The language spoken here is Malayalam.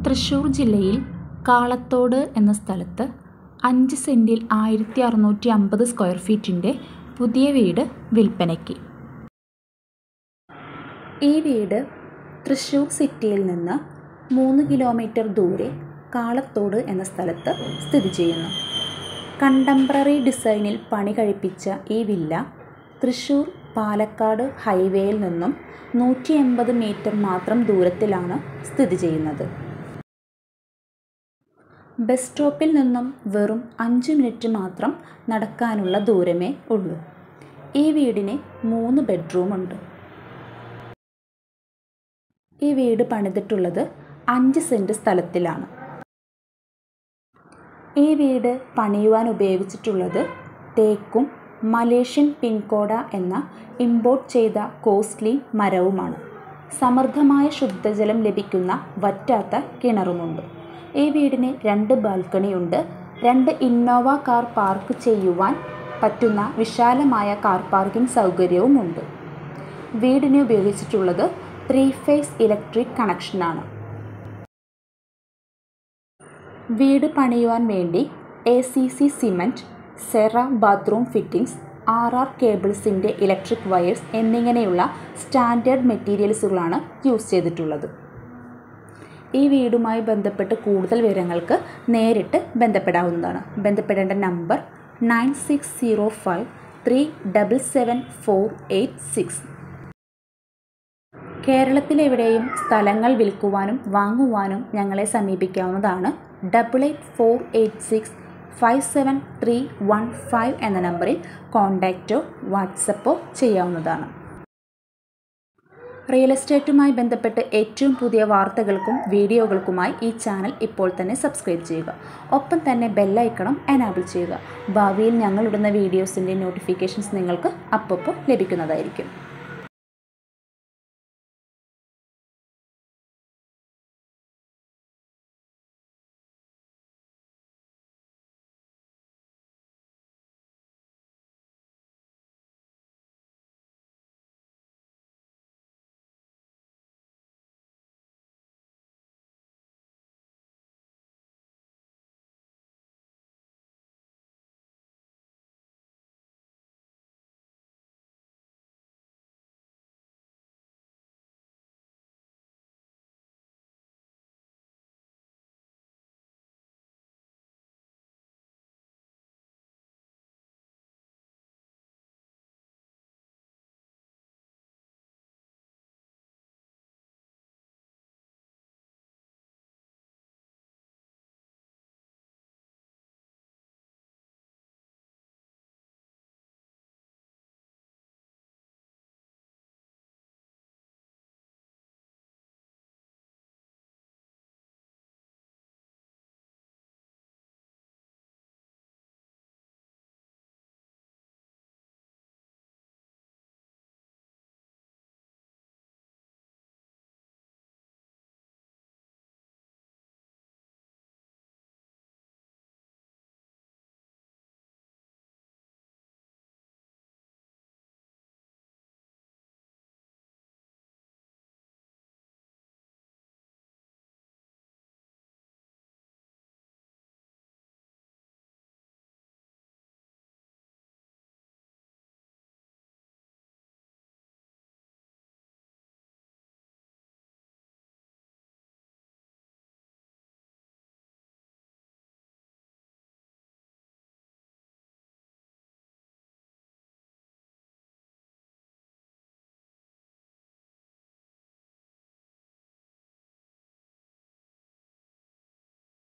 തൃശ്ശൂർ ജില്ലയിൽ കാളത്തോട് എന്ന സ്ഥലത്ത് അഞ്ച് സെൻറ്റിൽ ആയിരത്തി അറുന്നൂറ്റി അമ്പത് സ്ക്വയർ ഫീറ്റിൻ്റെ പുതിയ വീട് വിൽപ്പനയ്ക്ക് ഈ വീട് തൃശ്ശൂർ സിറ്റിയിൽ നിന്ന് മൂന്ന് കിലോമീറ്റർ ദൂരെ കാളത്തോട് എന്ന സ്ഥലത്ത് സ്ഥിതി ചെയ്യുന്നു കണ്ടംപററി ഡിസൈനിൽ പണി കഴിപ്പിച്ച ഈ വില്ല തൃശ്ശൂർ പാലക്കാട് ഹൈവേയിൽ നിന്നും നൂറ്റി എൺപത് മീറ്റർ മാത്രം ദൂരത്തിലാണ് സ്ഥിതി ചെയ്യുന്നത് ബസ് സ്റ്റോപ്പിൽ നിന്നും വെറും അഞ്ച് മിനിറ്റ് മാത്രം നടക്കാനുള്ള ദൂരമേ ഉള്ളൂ ഈ വീടിന് മൂന്ന് ബെഡ്റൂമുണ്ട് ഈ വീട് പണിതിട്ടുള്ളത് അഞ്ച് സെൻറ്റ് സ്ഥലത്തിലാണ് ഈ വീട് പണിയുവാൻ ഉപയോഗിച്ചിട്ടുള്ളത് തേക്കും മലേഷ്യൻ പിൻകോഡ എന്ന ഇമ്പോർട്ട് ചെയ്ത കോസ്റ്റ്ലി മരവുമാണ് സമൃദ്ധമായ ശുദ്ധജലം ലഭിക്കുന്ന വറ്റാത്ത കിണറുമുണ്ട് ഈ വീടിന് രണ്ട് ബാൽക്കണിയുണ്ട് രണ്ട് ഇന്നോവ കാർ പാർക്ക് ചെയ്യുവാൻ പറ്റുന്ന വിശാലമായ കാർ പാർക്കിംഗ് സൗകര്യവുമുണ്ട് വീടിന് ഉപയോഗിച്ചിട്ടുള്ളത് ത്രീ ഫേസ് ഇലക്ട്രിക് കണക്ഷനാണ് വീട് പണിയുവാൻ വേണ്ടി A C C cement Cera bathroom fittings R R കേബിൾസിൻ്റെ ഇലക്ട്രിക് വയേഴ്സ് എന്നിങ്ങനെയുള്ള സ്റ്റാൻഡേർഡ് മെറ്റീരിയൽസുകളാണ് യൂസ് ചെയ്തിട്ടുള്ളത് ഈ വീടുമായി ബന്ധപ്പെട്ട് കൂടുതൽ വിവരങ്ങൾക്ക് നേരിട്ട് ബന്ധപ്പെടാവുന്നതാണ് ബന്ധപ്പെടേണ്ട number nine six zero five three double seven four eight six കേരളത്തിലെവിടെയും സ്ഥലങ്ങൾ വിൽക്കുവാനും വാങ്ങുവാനും ഞങ്ങളെ സമീപിക്കാവുന്നതാണ് double eight four eight six five seven three one five എന്ന നമ്പറിൽ കോൺടാക്റ്റോ വാട്സപ്പോ ചെയ്യാവുന്നതാണ് റിയൽ എസ്റ്റേറ്റുമായി ബന്ധപ്പെട്ട് ഏറ്റവും പുതിയ വാർത്തകൾക്കും വീഡിയോകൾക്കുമായി ഈ ചാനൽ ഇപ്പോൾ തന്നെ സബ്സ്ക്രൈബ് ചെയ്യുക ഒപ്പം തന്നെ ബെല്ലൈക്കണം എനാബിൾ ചെയ്യുക ഭാവിയിൽ ഞങ്ങളിടുന്ന വീഡിയോസിൻ്റെ നോട്ടിഫിക്കേഷൻസ് നിങ്ങൾക്ക് അപ്പോൾ ലഭിക്കുന്നതായിരിക്കും